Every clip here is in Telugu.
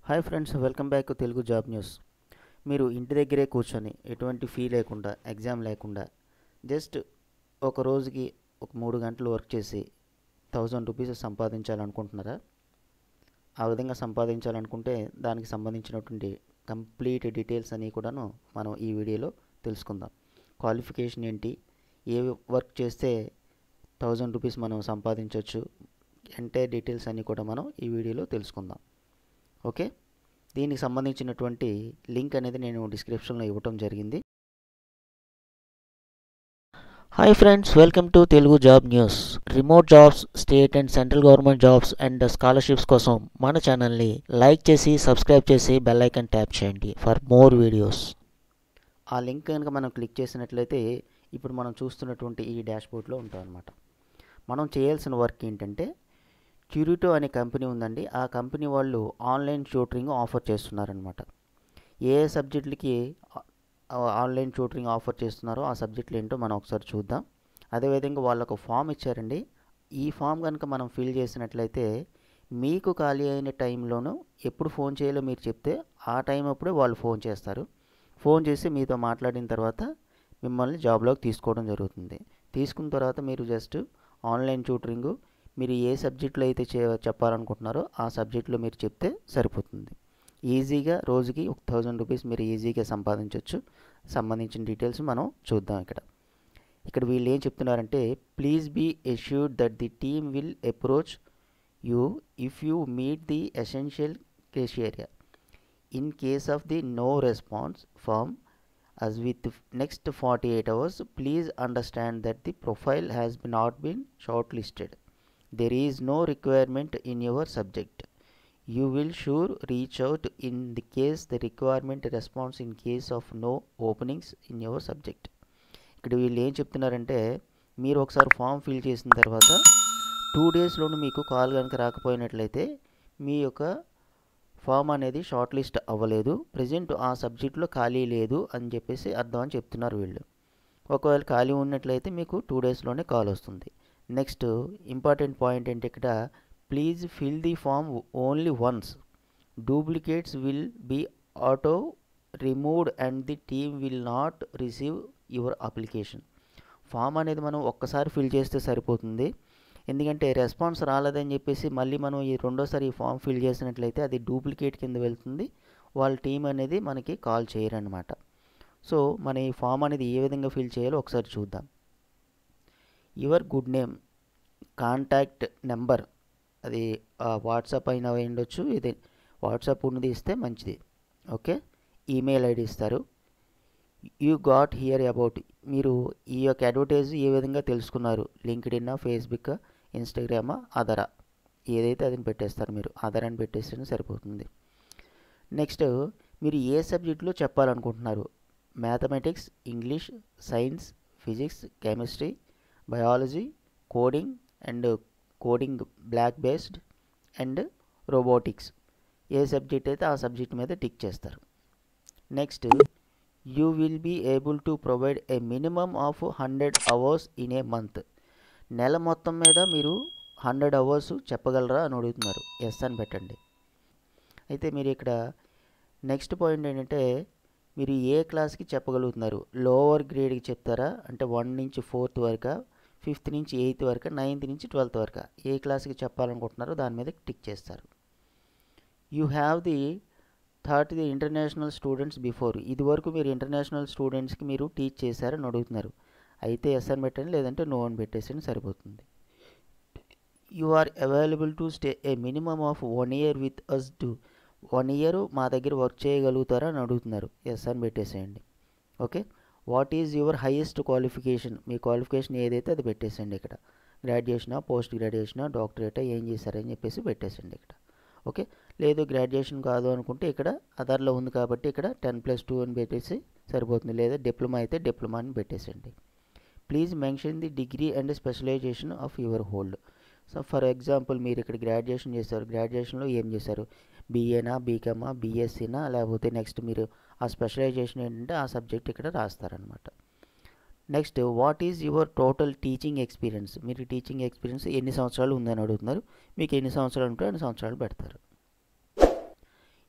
hi friends welcome back Telugu job news మీరు ఇంటి దగ్గరే కూర్చొని ఎటువంటి ఫీ లేకుండా ఎగ్జామ్ లేకుండా జస్ట్ ఒక రోజుకి ఒక మూడు గంటలు వర్క్ చేసి థౌజండ్ రూపీస్ సంపాదించాలనుకుంటున్నారా ఆ విధంగా సంపాదించాలనుకుంటే దానికి సంబంధించినటువంటి కంప్లీట్ డీటెయిల్స్ అన్నీ కూడాను మనం ఈ వీడియోలో తెలుసుకుందాం క్వాలిఫికేషన్ ఏంటి ఏ వర్క్ చేస్తే థౌజండ్ రూపీస్ మనం సంపాదించవచ్చు అంటే డీటెయిల్స్ అన్నీ కూడా మనం ఈ వీడియోలో తెలుసుకుందాం ఓకే దీనికి సంబంధించినటువంటి లింక్ అనేది నేను డిస్క్రిప్షన్లో ఇవ్వటం జరిగింది hi friends welcome to Telugu job news remote jobs state and central government jobs and scholarships కోసం మన ఛానల్ని లైక్ చేసి సబ్స్క్రైబ్ చేసి బెల్ ఐకన్ ట్యాప్ చేయండి ఫర్ మోర్ వీడియోస్ ఆ లింక్ కనుక మనం క్లిక్ చేసినట్లయితే ఇప్పుడు మనం చూస్తున్నటువంటి ఈ డాష్బోర్డ్లో ఉంటాం అనమాట మనం చేయాల్సిన వర్క్ ఏంటంటే క్యూరిటో అనే కంపెనీ ఉందండి ఆ కంపెనీ వాళ్ళు ఆన్లైన్ ట్యూటరింగ్ ఆఫర్ చేస్తున్నారనమాట ఏ సబ్జెక్టులకి ఆన్లైన్ ట్యూటరింగ్ ఆఫర్ చేస్తున్నారో ఆ సబ్జెక్టులు ఏంటో మనం ఒకసారి చూద్దాం అదేవిధంగా వాళ్ళు ఒక ఫామ్ ఇచ్చారండి ఈ ఫామ్ కనుక మనం ఫిల్ చేసినట్లయితే మీకు ఖాళీ అయిన టైంలోనూ ఎప్పుడు ఫోన్ చేయాలో మీరు చెప్తే ఆ టైం అప్పుడే వాళ్ళు ఫోన్ చేస్తారు ఫోన్ చేసి మీతో మాట్లాడిన తర్వాత మిమ్మల్ని జాబ్లోకి తీసుకోవడం జరుగుతుంది తీసుకున్న తర్వాత మీరు జస్ట్ ఆన్లైన్ ట్యూటరింగు మీరు ఏ సబ్జెక్టులో అయితే చే చెప్పాలనుకుంటున్నారో ఆ సబ్జెక్టులో మీరు చెప్తే సరిపోతుంది ఈజీగా రోజుకి ఒక థౌజండ్ రూపీస్ మీరు ఈజీగా సంపాదించవచ్చు సంబంధించిన డీటెయిల్స్ మనం చూద్దాం ఇక్కడ ఇక్కడ వీళ్ళు ఏం చెప్తున్నారంటే please be assured that the team will approach you if you meet the essential criteria in case of the no response form as with next 48 hours please understand that the profile has not been shortlisted there is no requirement in your subject you will sure reach out in the case the requirement response in case of no openings in your subject ఇక్కడ వీళ్ళు ఏం చెప్తున్నారంటే మీరు ఒకసారి ఫామ్ ఫిల్ చేసిన తర్వాత టూ డేస్లోనూ మీకు కాల్ కనుక రాకపోయినట్లయితే మీ యొక్క ఫామ్ అనేది షార్ట్ లిస్ట్ అవ్వలేదు ప్రజెంట్ ఆ సబ్జెక్ట్లో ఖాళీ లేదు అని చెప్పేసి అర్థం అని చెప్తున్నారు వీళ్ళు ఒకవేళ ఖాళీ ఉన్నట్లయితే మీకు టూ డేస్లోనే కాల్ వస్తుంది నెక్స్ట్ ఇంపార్టెంట్ పాయింట్ ఏంటి ఇక్కడ please fill the form only once duplicates will be auto removed and the team will not receive your application form అనేది మనం ఒక్కసారి ఫిల్ చేస్తే సరిపోతుంది ఎందుకంటే రెస్పాన్స్ రాలేదని చెప్పేసి మళ్ళీ మనం ఈ రెండోసారి ఈ ఫామ్ ఫిల్ చేసినట్లయితే అది డూప్లికేట్ కింద వెళ్తుంది వాళ్ళ టీం అనేది మనకి కాల్ చేయరనమాట సో మన ఈ ఫామ్ అనేది ఏ విధంగా ఫిల్ చేయాలో ఒకసారి చూద్దాం your good name contact number అది వాట్సాప్ అయినా ఉండొచ్చు ఇది వాట్సాప్ ఉన్నది ఇస్తే మంచిది ఓకే ఈమెయిల్ ఐడి ఇస్తారు యూ గాట్ హియర్ అబౌట్ మీరు ఈ యొక్క అడ్వర్టైజ్ ఏ విధంగా తెలుసుకున్నారు లింక్డ్ ఇన్ ఫేస్బుక్ ఇన్స్టాగ్రామా అదరా ఏదైతే అది పెట్టేస్తారు మీరు అదర్ అని పెట్టేస్తే సరిపోతుంది నెక్స్ట్ మీరు ఏ సబ్జెక్టులో చెప్పాలనుకుంటున్నారు mathematics English science physics chemistry biology coding and coding block based and robotics ఏ సబ్జెక్ట్ అయితే ఆ సబ్జెక్ట్ మీద టిక్ చేస్తారు next you will be able to provide a minimum of hundred hours in a month నెల మొత్తం మీద మీరు హండ్రెడ్ అవర్స్ చెప్పగలరా అని అడుగుతున్నారు ఎస్ అని పెట్టండి అయితే మీరు ఇక్కడ నెక్స్ట్ పాయింట్ ఏంటంటే మీరు ఏ క్లాస్కి చెప్పగలుగుతున్నారు లోవర్ గ్రేడ్కి చెప్తారా అంటే వన్ నుంచి ఫోర్త్ వరకు ఫిఫ్త్ నుంచి ఎయిత్ వరకు నైన్త్ నుంచి ట్వెల్త్ వరకు ఏ క్లాస్కి చెప్పాలనుకుంటున్నారో దాని మీద టిక్ చేస్తారు you have the third the international students before ఇది వరకు మీరు ఇంటర్నేషనల్ స్టూడెంట్స్కి మీరు టీచ్ చేశారని అడుగుతున్నారు అయితే ఎస్ అని పెట్టండి లేదంటే నో అని పెట్టేసి సరిపోతుంది you are available to stay a minimum of one year with us to one year మా దగ్గర వర్క్ చేయగలుగుతారా అని అడుగుతున్నారు ఎస్ అని పెట్టేసేయండి okay what is your highest qualification మీ క్వాలిఫికేషన్ ఏదైతే అది పెట్టేసేయండి ఇక్కడ గ్రాడ్యుయేషనా పోస్ట్ గ్రాడ్యుయేషనా డాక్టరేటా ఏం చేశారని చెప్పేసి పెట్టేసండి ఇక్కడ ఓకే లేదు గ్రాడ్యుయేషన్ కాదు అనుకుంటే ఇక్కడ అదర్లో ఉంది కాబట్టి ఇక్కడ టెన్ ప్లస్ టూ అని పెట్టేసి సరిపోతుంది లేదా డిప్లొమా అయితే డిప్లొమా అని పెట్టేసండి please mention the degree and specialisation of your hold so for example మీరు ఇక్కడ గ్రాడ్యుయేషన్ చేశారు గ్రాడ్యుయేషన్లో ఏం చేశారు బీఏనా బీకామా బీఎస్సీనా లేకపోతే నెక్స్ట్ మీరు ఆ స్పెషలైజేషన్ ఏంటంటే ఆ సబ్జెక్ట్ ఇక్కడ రాస్తారనమాట next what is your total teaching experience మీరు టీచింగ్ ఎక్స్పీరియన్స్ ఎన్ని సంవత్సరాలు ఉందని అడుగుతున్నారు మీకు ఎన్ని సంవత్సరాలు ఉంటే అన్ని సంవత్సరాలు పెడతారు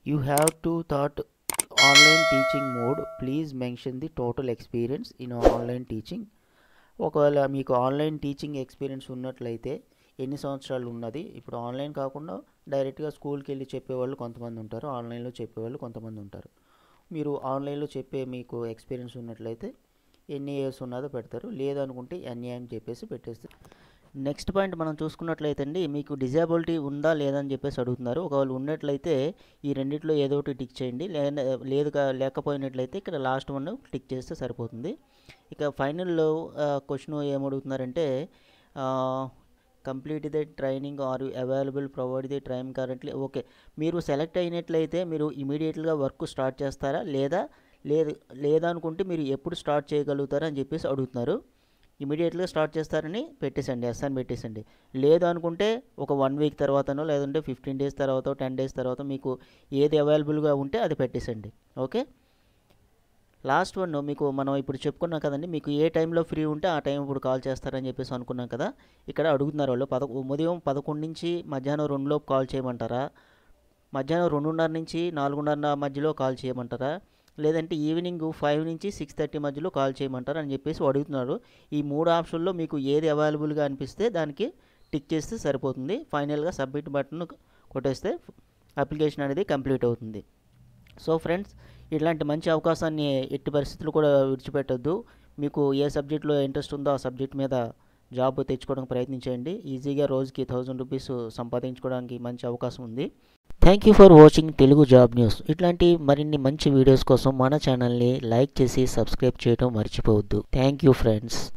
you have to thought online teaching mode please mention the total experience in online teaching ఒకవేళ మీకు ఆన్లైన్ టీచింగ్ ఎక్స్పీరియన్స్ ఉన్నట్లయితే ఎన్ని సంవత్సరాలు ఉన్నది ఇప్పుడు ఆన్లైన్ కాకుండా డైరెక్ట్గా స్కూల్కి వెళ్ళి చెప్పేవాళ్ళు కొంతమంది ఉంటారు ఆన్లైన్లో చెప్పేవాళ్ళు కొంతమంది ఉంటారు మీరు ఆన్లైన్లో చెప్పే మీకు ఎక్స్పీరియన్స్ ఉన్నట్లయితే ఎన్ని ఇయర్స్ ఉన్నదో పెడతారు లేదనుకుంటే ఎన్ని అని చెప్పేసి పెట్టేస్తారు నెక్స్ట్ పాయింట్ మనం చూసుకున్నట్లయితే అండి మీకు డిజేబిలిటీ ఉందా లేదా అని చెప్పేసి అడుగుతున్నారు ఒకవేళ ఉన్నట్లయితే ఈ రెండిట్లో ఏదో ఒకటి టిక్ చేయండి లే- లేదు కా- లేకపోయినట్లయితే ఇక్కడ లాస్ట్ వన్ టిక్ చేస్తే సరిపోతుంది ఇక ఫైనల్లో క్వశ్చన్ ఏమడుగుతున్నారంటే complete the training are available provide the train currently okay మీరు సెలెక్ట్ అయినట్లయితే మీరు ఇమీడియట్గా వర్క్ స్టార్ట్ చేస్తారా లేదా లేదు లేదా అనుకుంటే మీరు ఎప్పుడు స్టార్ట్ చేయగలుగుతారా అని చెప్పేసి అడుగుతున్నారు ఇమీడియట్గా స్టార్ట్ చేస్తారని పెట్టేసండి ఎస్ అని పెట్టేసండి లేదు అనుకుంటే ఒక వన్ వీక్ తర్వాతనో లేదంటే ఫిఫ్టీన్ డేస్ తర్వాత టెన్ డేస్ తర్వాత మీకు ఏది అవైలబుల్గా ఉంటే అది పెట్టేసండి ఓకే లాస్ట్ వన్ మీకు మనం ఇప్పుడు చెప్పుకున్నాం కదండి మీకు ఏ టైంలో ఫ్రీ ఉంటే ఆ టైం ఇప్పుడు కాల్ చేస్తారని చెప్పేసి అనుకున్నాం కదా ఇక్కడ అడుగుతున్నారు వాళ్ళు పద ఉదయం పదకొండు నుంచి మధ్యాహ్నం రెండులోపు కాల్ చేయమంటారా మధ్యాహ్నం రెండున్నర నుంచి నాలుగున్నర మధ్యలో కాల్ చేయమంటారా లేదంటే ఈవినింగ్ ఫైవ్ నుంచి సిక్స్ థర్టీ మధ్యలో కాల్ చేయమంటారా అని చెప్పేసి అడుగుతున్నారు ఈ మూడు ఆప్షన్లో మీకు ఏది అవైలబుల్గా అనిపిస్తే దానికి టిక్ చేస్తే సరిపోతుంది ఫైనల్గా సబ్మిట్ బటన్ కొట్టేస్తే అప్లికేషన్ అనేది కంప్లీట్ అవుతుంది సో ఫ్రెండ్స్ ఇట్లాంటి మంచి అవకాశాన్ని ఎట్టి పరిస్థితులు కూడా విడిచిపెట్టొద్దు మీకు ఏ సబ్జెక్ట్లో ఇంట్రెస్ట్ ఉందో ఆ సబ్జెక్ట్ మీద జాబ్ తెచ్చుకోవడానికి ప్రయత్నించండి ఈజీగా రోజుకి థౌజండ్ రూపీస్ సంపాదించుకోవడానికి మంచి అవకాశం ఉంది thank you for watching Telugu job news ఇట్లాంటి మరిన్ని మంచి వీడియోస్ కోసం మన ఛానల్ని లైక్ చేసి సబ్స్క్రైబ్ చేయడం మర్చిపోవద్దు థ్యాంక్ యూ ఫ్రెండ్స్